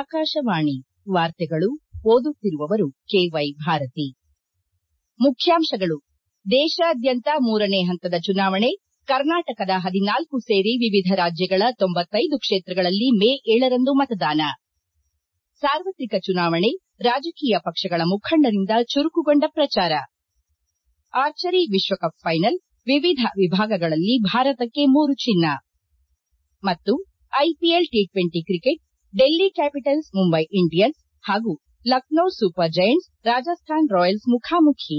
ಆಕಾಶವಾಣಿ ವಾರ್ತೆಗಳು ಓದುತ್ತಿರುವವರು ಕೆವೈ ಭಾರತಿ ಮುಖ್ಯಾಂಶಗಳು ದೇಶಾದ್ಯಂತ ಮೂರನೇ ಹಂತದ ಚುನಾವಣೆ ಕರ್ನಾಟಕದ ಹದಿನಾಲ್ಕು ಸೇರಿ ವಿವಿಧ ರಾಜ್ಯಗಳ ತೊಂಬತ್ತೈದು ಕ್ಷೇತ್ರಗಳಲ್ಲಿ ಮೇ ಏಳರಂದು ಮತದಾನ ಸಾರ್ವತ್ರಿಕ ಚುನಾವಣೆ ರಾಜಕೀಯ ಪಕ್ಷಗಳ ಮುಖಂಡರಿಂದ ಚುರುಕುಗೊಂಡ ಪ್ರಚಾರ ಆರ್ಚರಿ ವಿಶ್ವಕಪ್ ಫೈನಲ್ ವಿವಿಧ ವಿಭಾಗಗಳಲ್ಲಿ ಭಾರತಕ್ಕೆ ಮೂರು ಚಿನ್ನ ಮತ್ತು IPL T twenty cricket Delhi Capitals Mumbai Indians ಹಾಗೂ Lucknow Super Giants Rajasthan Royals ಮುಖಾಮುಖಿ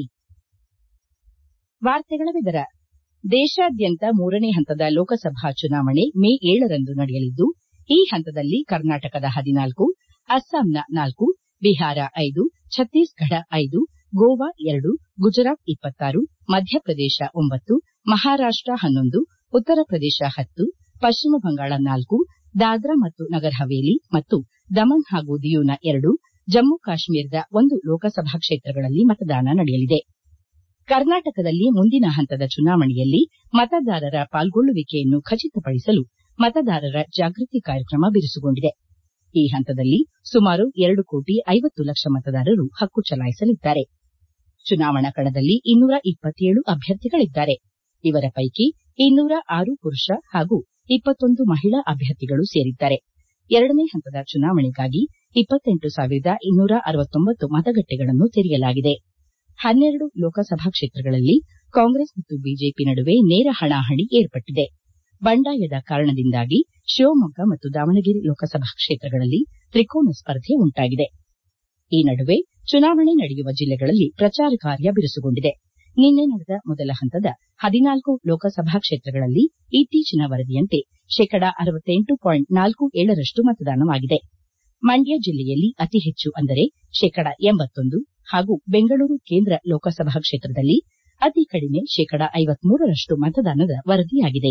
ದೇಶಾದ್ಯಂತ ಮೂರನೇ ಹಂತದ ಲೋಕಸಭಾ ಚುನಾವಣೆ ಮೇ ಏಳರಂದು ನಡೆಯಲಿದ್ದು ಈ ಹಂತದಲ್ಲಿ ಕರ್ನಾಟಕದ ಹದಿನಾಲ್ಕು ಅಸ್ಸಾಂನ ನಾಲ್ಕು ಬಿಹಾರ ಐದು ಛತ್ತೀಸ್ಗಢ ಐದು ಗೋವಾ ಎರಡು ಗುಜರಾತ್ ಇಪ್ಪತ್ತಾರು ಮಧ್ಯಪ್ರದೇಶ ಒಂಬತ್ತು ಮಹಾರಾಷ್ಟ ಹನ್ನೊಂದು ಉತ್ತರ ಪ್ರದೇಶ ಹತ್ತು ಪಶ್ಚಿಮ ಬಂಗಾಳ ನಾಲ್ಕು ದಾದ್ರಾ ಮತ್ತು ನಗರ್ ಹವೇಲಿ ಮತ್ತು ದಮನ್ ಹಾಗೂ ದಿಯುನ ಎರಡು ಜಮ್ಮು ಕಾಶ್ಮೀರದ ಒಂದು ಲೋಕಸಭಾ ಕ್ಷೇತ್ರಗಳಲ್ಲಿ ಮತದಾನ ನಡೆಯಲಿದೆ ಕರ್ನಾಟಕದಲ್ಲಿ ಮುಂದಿನ ಹಂತದ ಚುನಾವಣೆಯಲ್ಲಿ ಮತದಾರರ ಪಾಲ್ಗೊಳ್ಳುವಿಕೆಯನ್ನು ಖಚಿತಪಡಿಸಲು ಮತದಾರರ ಜಾಗೃತಿ ಕಾರ್ಯಕ್ರಮ ಬಿರುಸುಗೊಂಡಿದೆ ಈ ಹಂತದಲ್ಲಿ ಸುಮಾರು ಎರಡು ಕೋಟಿ ಐವತ್ತು ಲಕ್ಷ ಮತದಾರರು ಹಕ್ಕು ಚಲಾಯಿಸಲಿದ್ದಾರೆ ಚುನಾವಣಾ ಕಣದಲ್ಲಿ ಇನ್ನೂರ ಇಪ್ಪತ್ತೇಳು ಅಭ್ಯರ್ಥಿಗಳಿದ್ದಾರೆ ಇವರ ಪೈಕಿ ಇನ್ನೂರ ಆರು ಪುರುಷ ಹಾಗೂ ಇಪ್ಪತ್ತೊಂದು ಮಹಿಳಾ ಅಭ್ಯರ್ಥಿಗಳು ಸೇರಿದ್ದಾರೆ ಎರಡನೇ ಹಂತದ ಚುನಾವಣೆಗಾಗಿ ಇಪ್ಪತ್ತೆಂಟು ಸಾವಿರದ ಇನ್ನೂರ ಅರವತ್ತೊಂಬತ್ತು ಮತಗಟ್ಟೆಗಳನ್ನು ತೆರೆಯಲಾಗಿದೆ ಹನ್ನೆರಡು ಲೋಕಸಭಾ ಕ್ಷೇತ್ರಗಳಲ್ಲಿ ಕಾಂಗ್ರೆಸ್ ಮತ್ತು ಬಿಜೆಪಿ ನಡುವೆ ನೇರ ಹಣಾಹಣಿ ಏರ್ಪಟ್ಟಿದೆ ಬಂಡಾಯದ ಕಾರಣದಿಂದಾಗಿ ಶಿವಮೊಗ್ಗ ಮತ್ತು ದಾವಣಗೆರೆ ಲೋಕಸಭಾ ಕ್ಷೇತ್ರಗಳಲ್ಲಿ ತ್ರಿಕೋನ ಸ್ಪರ್ಧೆ ಉಂಟಾಗಿದೆ ಈ ನಡುವೆ ಚುನಾವಣೆ ನಡೆಯುವ ಜಿಲ್ಲೆಗಳಲ್ಲಿ ಪ್ರಚಾರ ಕಾರ್ಯ ಬಿರುಸುಗೊಂಡಿದೆ ನಿನ್ನೆ ನಡೆದ ಮೊದಲ ಹಂತದ ಹದಿನಾಲ್ಕು ಲೋಕಸಭಾ ಕ್ಷೇತ್ರಗಳಲ್ಲಿ ಇತ್ತೀಚಿನ ವರದಿಯಂತೆ ಶೇಕಡಾ ಅರವತ್ತೆಂಟು ಪಾಯಿಂಟ್ ನಾಲ್ಕು ಏಳರಷ್ಟು ಮತದಾನವಾಗಿದೆ ಮಂಡ್ಯ ಜಿಲ್ಲೆಯಲ್ಲಿ ಅತಿ ಹೆಚ್ಚು ಅಂದರೆ ಶೇಕಡಾ ಎಂಬತ್ತೊಂದು ಹಾಗೂ ಬೆಂಗಳೂರು ಕೇಂದ್ರ ಲೋಕಸಭಾ ಕ್ಷೇತ್ರದಲ್ಲಿ ಅತಿ ಕಡಿಮೆ ಶೇಕಡಾ ಐವತ್ಮೂರರಷ್ಟು ಮತದಾನದ ವರದಿಯಾಗಿದೆ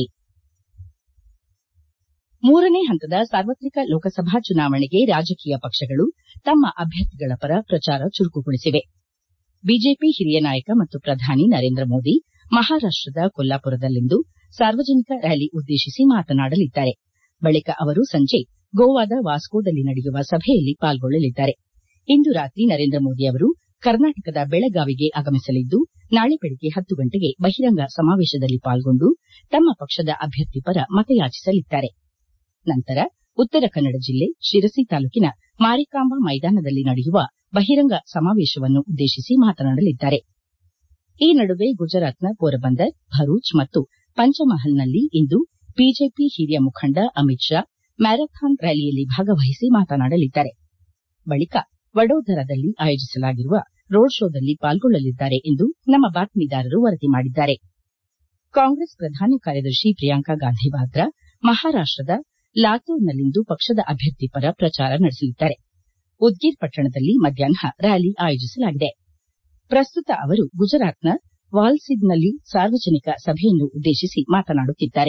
ಮೂರನೇ ಹಂತದ ಸಾರ್ವತ್ರಿಕ ಲೋಕಸಭಾ ಚುನಾವಣೆಗೆ ರಾಜಕೀಯ ಪಕ್ಷಗಳು ತಮ್ಮ ಅಭ್ಯರ್ಥಿಗಳ ಪರ ಪ್ರಚಾರ ಚುರುಕುಗೊಳಿಸಿವೆ ಬಿಜೆಪಿ ಹಿರಿಯ ನಾಯಕ ಮತ್ತು ಪ್ರಧಾನಿ ನರೇಂದ್ರ ಮೋದಿ ಮಹಾರಾಷ್ಟದ ಕೊಲ್ಲಾಪುರದಲ್ಲಿಂದು ಸಾರ್ವಜನಿಕ ರ್ಯಾಲಿ ಉದ್ದೇಶಿಸಿ ಮಾತನಾಡಲಿದ್ದಾರೆ ಬಳಿಕ ಅವರು ಸಂಜೆ ಗೋವಾದ ವಾಸ್ಕೋದಲ್ಲಿ ನಡೆಯುವ ಸಭೆಯಲ್ಲಿ ಪಾಲ್ಗೊಳ್ಳಲಿದ್ದಾರೆ ಇಂದು ರಾತ್ರಿ ನರೇಂದ್ರ ಮೋದಿ ಅವರು ಕರ್ನಾಟಕದ ಬೆಳಗಾವಿಗೆ ಆಗಮಿಸಲಿದ್ದು ನಾಳೆ ಬೆಳಗ್ಗೆ ಹತ್ತು ಗಂಟೆಗೆ ಬಹಿರಂಗ ಸಮಾವೇಶದಲ್ಲಿ ಪಾಲ್ಗೊಂಡು ತಮ್ಮ ಪಕ್ಷದ ಅಭ್ಯರ್ಥಿ ಪರ ಮತಯಾಚಿಸಲಿದ್ದಾರೆ ನಂತರ ಉತ್ತರ ಕನ್ನಡ ಜಿಲ್ಲೆ ಶಿರಸಿ ತಾಲೂಕಿನ ಮಾರಿಕಾಂಬಾ ಮೈದಾನದಲ್ಲಿ ನಡೆಯುವ ಬಹಿರಂಗ ಸಮಾವೇಶವನ್ನು ಉದ್ದೇಶಿಸಿ ಮಾತನಾಡಲಿದ್ದಾರೆ ಈ ನಡುವೆ ಗುಜರಾತ್ನ ಪೋರಬಂದರ್ ಭರೂಚ್ ಮತ್ತು ಪಂಚಮಹಲ್ನಲ್ಲಿ ಇಂದು ಬಿಜೆಪಿ ಹಿರಿಯ ಮುಖಂಡ ಅಮಿತ್ ಶಾ ಮ್ಯಾರಥಾನ್ ರ್ಯಾಲಿಯಲ್ಲಿ ಭಾಗವಹಿಸಿ ಮಾತನಾಡಲಿದ್ದಾರೆ ಬಳಿಕ ವಡೋದರದಲ್ಲಿ ಆಯೋಜಿಸಲಾಗಿರುವ ರೋಡ್ ಶೋದಲ್ಲಿ ಪಾಲ್ಗೊಳ್ಳಲಿದ್ದಾರೆ ಎಂದು ನಮ್ಮ ಬಾತ್ಮೀದಾರರು ವರದಿ ಮಾಡಿದ್ದಾರೆ ಕಾಂಗ್ರೆಸ್ ಪ್ರಧಾನ ಕಾರ್ಯದರ್ಶಿ ಪ್ರಿಯಾಂಕಾ ಗಾಂಧಿ ವಾದ್ರಾ ಮಹಾರಾಷ್ಟದ ಲಾತೂರ್ನಲ್ಲಿಂದು ಪಕ್ಷದ ಅಭ್ಯರ್ಥಿ ಪರ ಪ್ರಚಾರ ನಡೆಸಲಿದ್ದಾರೆ ಉದ್ಗೀರ್ ಪಟ್ಟಣದಲ್ಲಿ ಮಧ್ಯಾಹ್ನ ರ್ಯಾಲಿ ಆಯೋಜಿಸಲಾಗಿದೆ ಪ್ರಸ್ತುತ ಅವರು ಗುಜರಾತ್ನ ವಾಲ್ಸಿದ್ನಲ್ಲಿ ಸಾರ್ವಜನಿಕ ಸಭೆಯನ್ನು ಉದ್ದೇಶಿಸಿ ಮಾತನಾಡುತ್ತಿದ್ದಾರೆ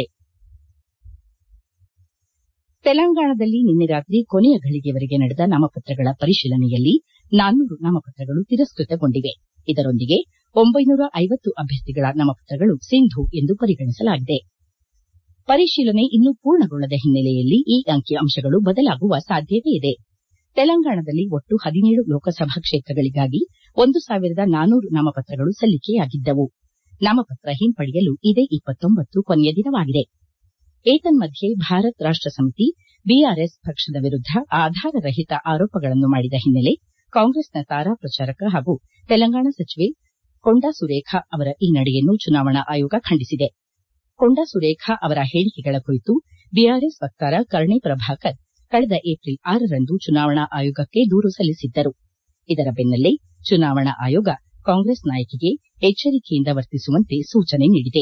ತೆಲಂಗಾಣದಲ್ಲಿ ನಿನ್ನೆ ರಾತ್ರಿ ಕೊನೆಯ ಘಳಿಗೆವರೆಗೆ ನಡೆದ ನಾಮಪತ್ರಗಳ ಪರಿಶೀಲನೆಯಲ್ಲಿ ನಾನ್ನೂರು ನಾಮಪತ್ರಗಳು ತಿರಸ್ಕೃತಗೊಂಡಿವೆ ಇದರೊಂದಿಗೆ ಒಂಬೈನೂರ ಐವತ್ತು ಅಭ್ಯರ್ಥಿಗಳ ನಾಮಪತ್ರಗಳು ಸಿಂಧು ಎಂದು ಪರಿಗಣಿಸಲಾಗಿದೆ ಪರಿಶೀಲನೆ ಇನ್ನೂ ಪೂರ್ಣಗೊಳ್ಳದ ಹಿನ್ನೆಲೆಯಲ್ಲಿ ಈ ಅಂಕಿ ಅಂಶಗಳು ಬದಲಾಗುವ ಸಾಧ್ಯತೆ ಇದೆ ತೆಲಂಗಾಣದಲ್ಲಿ ಒಟ್ಟು ಹದಿನೇಳು ಲೋಕಸಭಾ ಕ್ಷೇತ್ರಗಳಿಗಾಗಿ ಒಂದು ಸಾವಿರದ ನಾನ್ನೂರು ನಾಮಪತ್ರಗಳು ಸಲ್ಲಿಕೆಯಾಗಿದ್ದವು ನಾಮಪತ್ರ ಹಿಂಪಡೆಯಲು ಇದೇ ಇಪ್ಪತ್ತೊಂಬತ್ತು ಕೊನೆಯ ದಿನವಾಗಿದೆ ಏತನ್ಮಧ್ಯೆ ಭಾರತ್ ರಾಷ್ಟ ಸಮಿತಿ ಬಿಆರ್ಎಸ್ ಪಕ್ಷದ ವಿರುದ್ದ ಆಧಾರರಹಿತ ಆರೋಪಗಳನ್ನು ಮಾಡಿದ ಹಿನ್ನೆಲೆ ಕಾಂಗ್ರೆಸ್ನ ತಾರಾ ಪ್ರಚಾರಕ ಹಾಗೂ ತೆಲಂಗಾಣ ಸಚಿವೆ ಕೊಂಡಾ ಸುರೇಖಾ ಅವರ ಈ ನಡೆಯನ್ನು ಚುನಾವಣಾ ಆಯೋಗ ಖಂಡಿಸಿದೆ ಕೊಂಡಾ ಸುರೇಖಾ ಅವರ ಹೇಳಿಕೆಗಳ ಕುರಿತು ಬಿಆರ್ಎಸ್ ವಕ್ತಾರ ಕರ್ಣೆ ಪ್ರಭಾಕರ್ ಕಳೆದ ಏಪ್ರಿಲ್ ಆರರಂದು ಚುನಾವಣಾ ಆಯೋಗಕ್ಕೆ ದೂರು ಸಲ್ಲಿಸಿದ್ದರು ಇದರ ಬೆನ್ನಲ್ಲೇ ಚುನಾವಣಾ ಆಯೋಗ ಕಾಂಗ್ರೆಸ್ ನಾಯಕಿಗೆ ಎಚ್ಚರಿಕೆಯಿಂದ ವರ್ತಿಸುವಂತೆ ಸೂಚನೆ ನೀಡಿದೆ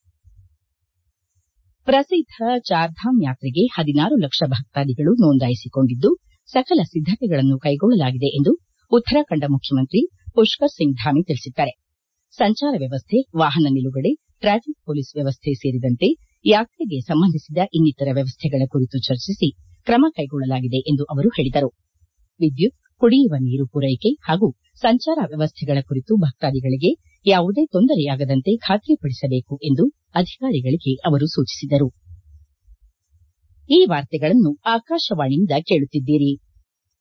ಪ್ರಸಿದ್ದ ಚಾರ್ಧಾಮ್ ಯಾತ್ರೆಗೆ ಹದಿನಾರು ಲಕ್ಷ ಭಕ್ತಾದಿಗಳು ನೋಂದಾಯಿಸಿಕೊಂಡಿದ್ದು ಸಕಲ ಸಿದ್ದತೆಗಳನ್ನು ಕೈಗೊಳ್ಳಲಾಗಿದೆ ಎಂದು ಉತ್ತರಾಖಂಡ ಮುಖ್ಯಮಂತ್ರಿ ಪುಷ್ಕರ್ ಸಿಂಗ್ ಧಾಮಿ ತಿಳಿಸಿದ್ದಾರೆ ಸಂಚಾರ ವ್ಯವಸ್ಥೆ ವಾಹನ ನಿಲುಗಡೆ ಟ್ರಾಫಿಕ್ ಪೊಲೀಸ್ ವ್ಯವಸ್ಥೆ ಸೇರಿದಂತೆ ಯಾತ್ರೆಗೆ ಸಂಬಂಧಿಸಿದ ಇನ್ನಿತರ ವ್ಯವಸ್ಥೆಗಳ ಕುರಿತು ಚರ್ಚಿಸಿ ಕ್ರಮ ಕೈಗೊಳ್ಳಲಾಗಿದೆ ಎಂದು ಅವರು ಹೇಳಿದರು ವಿದ್ಯುತ್ ಕುಡಿಯುವ ನೀರು ಪೂರೈಕೆ ಹಾಗೂ ಸಂಚಾರ ವ್ಯವಸ್ಥೆಗಳ ಕುರಿತು ಭಕ್ತಾದಿಗಳಿಗೆ ಯಾವುದೇ ತೊಂದರೆಯಾಗದಂತೆ ಖಾತ್ರಿಪಡಿಸಬೇಕು ಎಂದು ಅಧಿಕಾರಿಗಳಿಗೆ ಅವರು ಸೂಚಿಸಿದರು ಈ ವಾರ್ತೆಗಳನ್ನು ಆಕಾಶವಾಣಿಯಿಂದ ಕೇಳುತ್ತಿದ್ದೀರಿ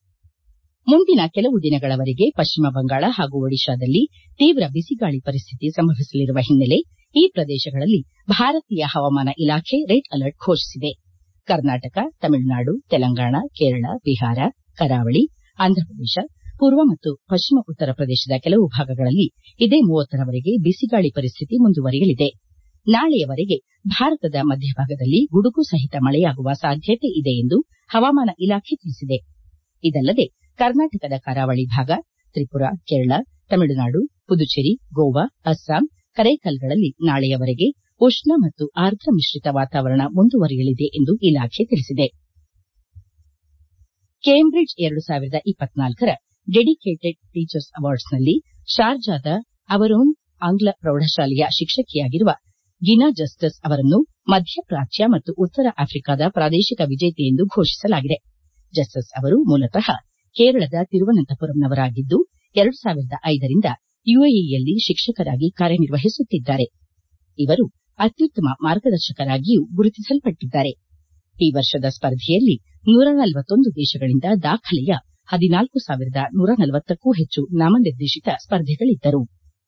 ಮುಂದಿನ ಕೆಲವು ದಿನಗಳವರೆಗೆ ಪಶ್ಚಿಮ ಬಂಗಾಳ ಹಾಗೂ ಒಡಿಶಾದಲ್ಲಿ ತೀವ್ರ ಬಿಸಿಗಾಳಿ ಪರಿಸ್ಥಿತಿ ಸಂಭವಿಸಲಿರುವ ಹಿನ್ನೆಲೆ ಈ ಪ್ರದೇಶಗಳಲ್ಲಿ ಭಾರತೀಯ ಹವಾಮಾನ ಇಲಾಖೆ ರೆಡ್ ಅಲರ್ಟ್ ಘೋಷಿಸಿದೆ ಕರ್ನಾಟಕ ತಮಿಳುನಾಡು ತೆಲಂಗಾಣ ಕೇರಳ ಬಿಹಾರ ಕರಾವಳಿ ಆಂಧ್ರಪ್ರದೇಶ ಪೂರ್ವ ಮತ್ತು ಪಶ್ಚಿಮ ಉತ್ತರ ಪ್ರದೇಶದ ಕೆಲವು ಭಾಗಗಳಲ್ಲಿ ಇದೇ ಮೂವತ್ತರವರೆಗೆ ಬಿಸಿಗಾಳಿ ಪರಿಸ್ಥಿತಿ ಮುಂದುವರಿಯಲಿದೆ ನಾಳೆಯವರೆಗೆ ಭಾರತದ ಮಧ್ಯಭಾಗದಲ್ಲಿ ಗುಡುಗು ಸಹಿತ ಮಳೆಯಾಗುವ ಸಾಧ್ಯತೆ ಇದೆ ಎಂದು ಹವಾಮಾನ ಇಲಾಖೆ ತಿಳಿಸಿದೆ ಇದಲ್ಲದೆ ಕರ್ನಾಟಕದ ಕರಾವಳಿ ಭಾಗ ತ್ರಿಪುರಾ ಕೇರಳ ತಮಿಳುನಾಡು ಪುದುಚೇರಿ ಗೋವಾ ಅಸ್ಸಾಂ ಕರೈಕಲ್ಗಳಲ್ಲಿ ನಾಳೆಯವರೆಗೆ ಉಷ್ಣ ಮತ್ತು ಆರ್ದ್ರ ಮಿಶ್ರಿತ ವಾತಾವರಣ ಮುಂದುವರಿಯಲಿದೆ ಎಂದು ಇಲಾಖೆ ತಿಳಿಸಿದೆ ಕೇಂಬ್ರಿಡ್ಜ್ ಎರಡು ಸಾವಿರದ ಇಪ್ಪತ್ನಾಲ್ಕರ ಡೆಡಿಕೇಟೆಡ್ ಟೀಚರ್ಸ್ ಅವಾರ್ಡ್ಸ್ನಲ್ಲಿ ಶಾರ್ಜಾದ ಅವರೋನ್ ಆಂಗ್ಲ ಪ್ರೌಢಶಾಲೆಯ ಶಿಕ್ಷಕಿಯಾಗಿರುವ ಗಿನಾ ಜಸ್ಟಸ್ ಅವರನ್ನು ಮಧ್ಯಪ್ರಾಚ್ಯ ಮತ್ತು ಉತ್ತರ ಆಫ್ರಿಕಾದ ಪ್ರಾದೇಶಿಕ ವಿಜೇತೆ ಎಂದು ಘೋಷಿಸಲಾಗಿದೆ ಜಸ್ಟಸ್ ಅವರು ಮೂಲತಃ ಕೇರಳದ ತಿರುವನಂತಪುರಂನವರಾಗಿದ್ದು ಎರಡು ಸಾವಿರದ ಐದರಿಂದ ಯುಎಇಯಲ್ಲಿ ಶಿಕ್ಷಕರಾಗಿ ಕಾರ್ಯನಿರ್ವಹಿಸುತ್ತಿದ್ದಾರೆ ಇವರು ಅತ್ಯುತ್ತಮ ಮಾರ್ಗದರ್ಶಕರಾಗಿಯೂ ಗುರುತಿಸಲ್ಪಟ್ಟಿದ್ದಾರೆ ಈ ವರ್ಷದ ಸ್ಪರ್ಧೆಯಲ್ಲಿ ನೂರ ನಲವತ್ತೊಂದು ದೇಶಗಳಿಂದ ದಾಖಲೆಯ ಹದಿನಾಲ್ಕು ಸಾವಿರದ ನೂರ ನಲವತ್ತಕ್ಕೂ ಹೆಚ್ಚು ನಾಮನಿರ್ದೇಶಿತ ಸ್ಪರ್ಧೆಗಳಿದ್ದರು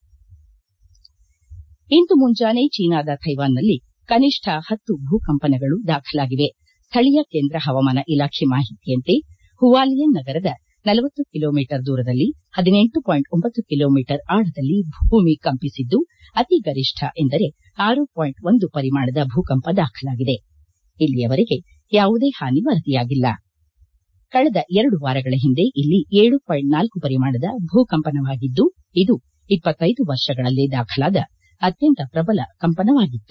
ಇಂದು ಮುಂಜಾನೆ ಚೀನಾದ ಥೈವಾನ್ನಲ್ಲಿ ಕನಿಷ್ಠ ಹತ್ತು ಭೂಕಂಪನಗಳು ದಾಖಲಾಗಿವೆ ಸ್ಥಳೀಯ ಕೇಂದ್ರ ಹವಾಮಾನ ಇಲಾಖೆ ಮಾಹಿತಿಯಂತೆ ಹುವಾಲಿಯನ್ ನಗರದ ನಲವತ್ತು ಕಿಲೋಮೀಟರ್ ದೂರದಲ್ಲಿ ಹದಿನೆಂಟು ಪಾಯಿಂಟ್ ಒಂಬತ್ತು ಕಿಲೋಮೀಟರ್ ಆಳದಲ್ಲಿ ಭೂಮಿ ಕಂಪಿಸಿದ್ದು ಅತಿ ಗರಿಷ್ಠ ಎಂದರೆ ಆರು ಪಾಯಿಂಟ್ ಒಂದು ಪರಿಮಾಣದ ಭೂಕಂಪ ದಾಖಲಾಗಿದೆ ಇಲ್ಲಿಯವರೆಗೆ ಯಾವುದೇ ಹಾನಿ ವರದಿಯಾಗಿಲ್ಲ ಕಳೆದ ಎರಡು ವಾರಗಳ ಹಿಂದೆ ಇಲ್ಲಿ ಏಳು ಪಾಯಿಂಟ್ ನಾಲ್ಕು ಪರಿಮಾಣದ ಭೂಕಂಪನವಾಗಿದ್ದು ಇದು ಇಪ್ಪತ್ತೈದು ವರ್ಷಗಳಲ್ಲೇ ದಾಖಲಾದ ಅತ್ಯಂತ ಪ್ರಬಲ ಕಂಪನವಾಗಿತ್ತು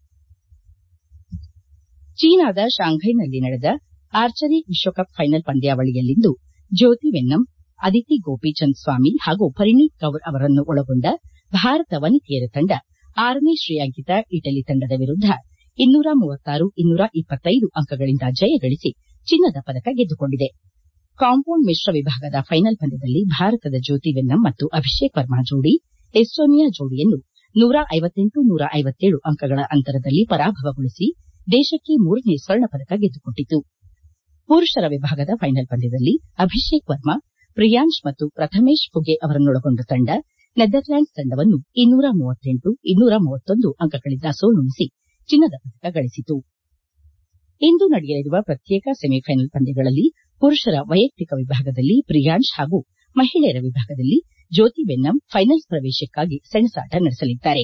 ಚೀನಾದ ಶಾಂಘೈನಲ್ಲಿ ನಡೆದ ಆರ್ಚರಿ ವಿಶ್ವಕಪ್ ಫೈನಲ್ ಪಂದ್ಯಾವಳಿಯಲ್ಲಿಂದು ಜ್ಯೋತಿ ವೆನ್ನಂ ಅದಿತಿ ಗೋಪಿಚಂದ್ ಸ್ವಾಮಿ ಹಾಗೂ ಪರಿಣೀತ್ ಕೌರ್ ಅವರನ್ನು ಒಳಗೊಂಡ ಭಾರತ ವನಿತೆಯರ ತಂಡ ಆರನೇ ಶ್ರೇಯಾಂಕಿತ ಇಟಲಿ ತಂಡದ ವಿರುದ್ಧ ಇನ್ನೂರ ಮೂವತ್ತಾರು ಇನ್ನೂರ ಇಪ್ಪತ್ತೈದು ಅಂಕಗಳಿಂದ ಜಯಗಳಿಸಿ ಚಿನ್ನದ ಪದಕ ಗೆದ್ದುಕೊಂಡಿದೆ ಕಾಂಪೌಂಡ್ ಮಿಶ್ರ ವಿಭಾಗದ ಫೈನಲ್ ಪಂದ್ಯದಲ್ಲಿ ಭಾರತದ ಜ್ಯೋತಿ ವೆನ್ನಂ ಮತ್ತು ಅಭಿಷೇಕ್ ವರ್ಮಾ ಜೋಡಿ ಎಸ್ಟೋನಿಯಾ ಜೋಡಿಯನ್ನು ನೂರ ಐವತ್ತೆಂಟು ನೂರ ಐವತ್ತೇಳು ಅಂಕಗಳ ಅಂತರದಲ್ಲಿ ಪರಾಭವಗೊಳಿಸಿ ದೇಶಕ್ಕೆ ಮೂರನೇ ಸ್ವರ್ಣ ಪದಕ ಗೆದ್ದುಕೊಟ್ಟಿತು ಪುರುಷರ ವಿಭಾಗದ ಫೈನಲ್ ಪಂದ್ಯದಲ್ಲಿ ಅಭಿಷೇಕ್ ವರ್ಮಾ ಪ್ರಿಯಾಂಶ್ ಮತ್ತು ಪ್ರಥಮೇಶ್ ಫುಗೆ ಅವರನ್ನೊಳಗೊಂಡ ತಂಡ ನೆದರ್ಲ್ಯಾಂಡ್ಸ್ ತಂಡವನ್ನು ಇನ್ನೂರ ಮೂವತ್ತೆಂಟು ಇನ್ನೂರ ಮೂವತ್ತೊಂದು ಅಂಕಗಳಿಂದ ಸೋಲುಣಿಸಿ ಚಿನ್ನದ ಪದಕ ಗಳಿಸಿತು ಇಂದು ನಡೆಯಲಿರುವ ಪ್ರತ್ಯೇಕ ಸೆಮಿಫೈನಲ್ ಪಂದ್ಯಗಳಲ್ಲಿ ಪುರುಷರ ವೈಯಕ್ತಿಕ ವಿಭಾಗದಲ್ಲಿ ಪ್ರಿಯಾಂಶ್ ಹಾಗೂ ಮಹಿಳೆಯರ ವಿಭಾಗದಲ್ಲಿ ಜ್ಯೋತಿ ವೆನ್ನಂ ಫೈನಲ್ಸ್ ಪ್ರವೇಶಕ್ಕಾಗಿ ಸೆಣಸಾಟ ನಡೆಸಲಿದ್ದಾರೆ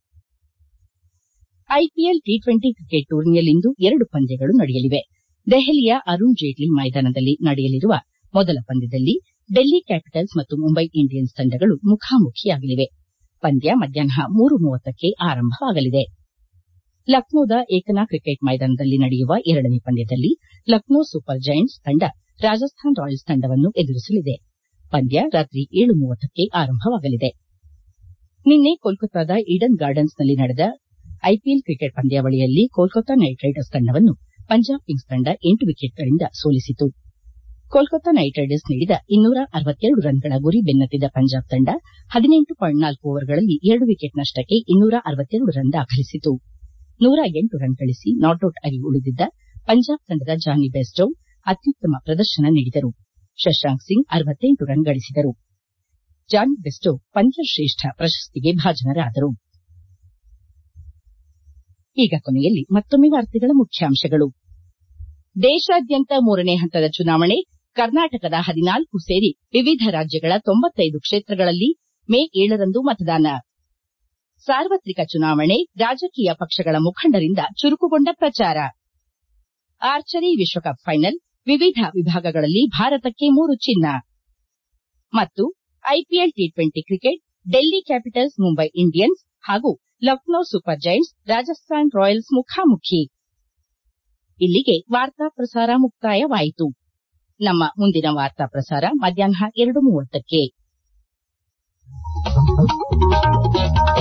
ಐಪಿಎಲ್ ಟಿ ಟ್ವೆಂಟಿ ಕ್ರಿಕೆಟ್ ಟೂರ್ನಿಯಲ್ಲಿಂದು ಎರಡು ಪಂದ್ಯಗಳು ನಡೆಯಲಿವೆ ದೆಹಲಿಯ ಅರುಣ್ ಜೇಟ್ಲಿ ಮೈದಾನದಲ್ಲಿ ನಡೆಯಲಿರುವ ಮೊದಲ ಪಂದ್ಯದಲ್ಲಿ ಡೆಲ್ಲಿ ಕ್ಯಾಪಿಟಲ್ಸ್ ಮತ್ತು ಮುಂಬೈ ಇಂಡಿಯನ್ಸ್ ತಂಡಗಳು ಮುಖಾಮುಖಿಯಾಗಲಿವೆ ಪಂದ್ಯ ಮಧ್ಯಾಹ್ನ ಮೂರು ಮೂವತ್ತಕ್ಕೆ ಆರಂಭವಾಗಲಿದೆ ಲಕ್ನೋದ ಏಕನಾ ಕ್ರಿಕೆಟ್ ಮೈದಾನದಲ್ಲಿ ನಡೆಯುವ ಎರಡನೇ ಪಂದ್ಯದಲ್ಲಿ ಲಕ್ನೋ ಸೂಪರ್ ಜೈಂಟ್ಸ್ ತಂಡ ರಾಜಸ್ಥಾನ್ ರಾಯಲ್ಸ್ ತಂಡವನ್ನು ಎದುರಿಸಲಿದೆ ಪಂದ್ಯ ರಾತ್ರಿ ಏಳು ಮೂವತ್ತಕ್ಕೆ ಆರಂಭವಾಗಲಿದೆ ನಿನ್ನೆ ಕೋಲ್ಕತ್ತಾದ ಈಡನ್ ಗಾರ್ಡನ್ಸ್ನಲ್ಲಿ ನಡೆದ ಐಪಿಎಲ್ ಕ್ರಿಕೆಟ್ ಪಂದ್ಯಾವಳಿಯಲ್ಲಿ ಕೋಲ್ಕತ್ತಾ ನೈಟ್ ರೈಡರ್ಸ್ ತಂಡವನ್ನು ಪಂಜಾಬ್ ಕಿಂಗ್ಸ್ ತಂಡ ಎಂಟು ವಿಕೆಟ್ಗಳಿಂದ ಸೋಲಿಸಿತು ಕೋಲ್ಕತ್ತಾ ನೈಟ್ ರೈಡರ್ಸ್ ನೀಡಿದ ಇನ್ನೂರ ಅರವತ್ತೆರಡು ರನ್ಗಳ ಗುರಿ ಬೆನ್ನತ್ತಿದ ಪಂಜಾಬ್ ತಂಡ ಹದಿನೆಂಟು ಪಾಯಿಂಟ್ ನಾಲ್ಕು ಓವರ್ಗಳಲ್ಲಿ ಎರಡು ವಿಕೆಟ್ ನಷ್ಟಕ್ಕೆ ಇನ್ನೂರ ಅರವತ್ತೆರಡು ರನ್ ದಾಖಲಿಸಿತು ನೂರ ಎಂಟು ರನ್ ಗಳಿಸಿ ನಾಟ್ಔಟ್ ಆಗಿ ಉಳಿದಿದ್ದ ಪಂಜಾಬ್ ತಂಡದ ಜಾನಿ ಬೆಸ್ಟೋ ಅತ್ಯುತ್ತಮ ಪ್ರದರ್ಶನ ನೀಡಿದರು ಶಶಾಂಕ್ ಸಿಂಗ್ ಅರವತ್ತೆಂಟು ರನ್ ಗಳಿಸಿದರು ಜಾನಿ ಬೆಸ್ಟೋ ಪಂದ್ಯಶ್ರೇಷ್ಠ ಪ್ರಶಸ್ತಿಗೆ ಭಾಜನರಾದರು ಈಗ ಕೊನೆಯಲ್ಲಿ ಮತ್ತೊಮ್ಮೆ ವಾರ್ತೆಗಳ ಮುಖ್ಯಾಂಶಗಳು ದೇಶಾದ್ಯಂತ ಮೂರನೇ ಹಂತದ ಚುನಾವಣೆ ಕರ್ನಾಟಕದ ಹದಿನಾಲ್ಕು ಸೇರಿ ವಿವಿಧ ರಾಜ್ಯಗಳ ತೊಂಬತ್ತೈದು ಕ್ಷೇತ್ರಗಳಲ್ಲಿ ಮೇ ಏಳರಂದು ಮತದಾನ ಸಾರ್ವತ್ರಿಕ ಚುನಾವಣೆ ರಾಜಕೀಯ ಪಕ್ಷಗಳ ಮುಖಂಡರಿಂದ ಚುರುಕುಗೊಂಡ ಪ್ರಚಾರ ಆರ್ಚರಿ ವಿಶ್ವಕಪ್ ಫೈನಲ್ ವಿವಿಧ ವಿಭಾಗಗಳಲ್ಲಿ ಭಾರತಕ್ಕೆ ಮೂರು ಚಿನ್ನ ಮತ್ತು IPL T twenty cricket Delhi Capitals Mumbai Indians ಹಾಗೂ Lucknow Super Giants Rajasthan Royals ಮುಖಾಮುಖಿ ಇಲ್ಲಿಗೆ ವಾರ್ತಾ ಪ್ರಸಾರ ಮುಕ್ತಾಯವಾಯಿತು ನಮ್ಮ ಮುಂದಿನ ವಾರ್ತಾ ಪ್ರಸಾರ ಮಧ್ಯಾಹ್ನ ಎರಡು ಮೂವತ್ತಕ್ಕೆ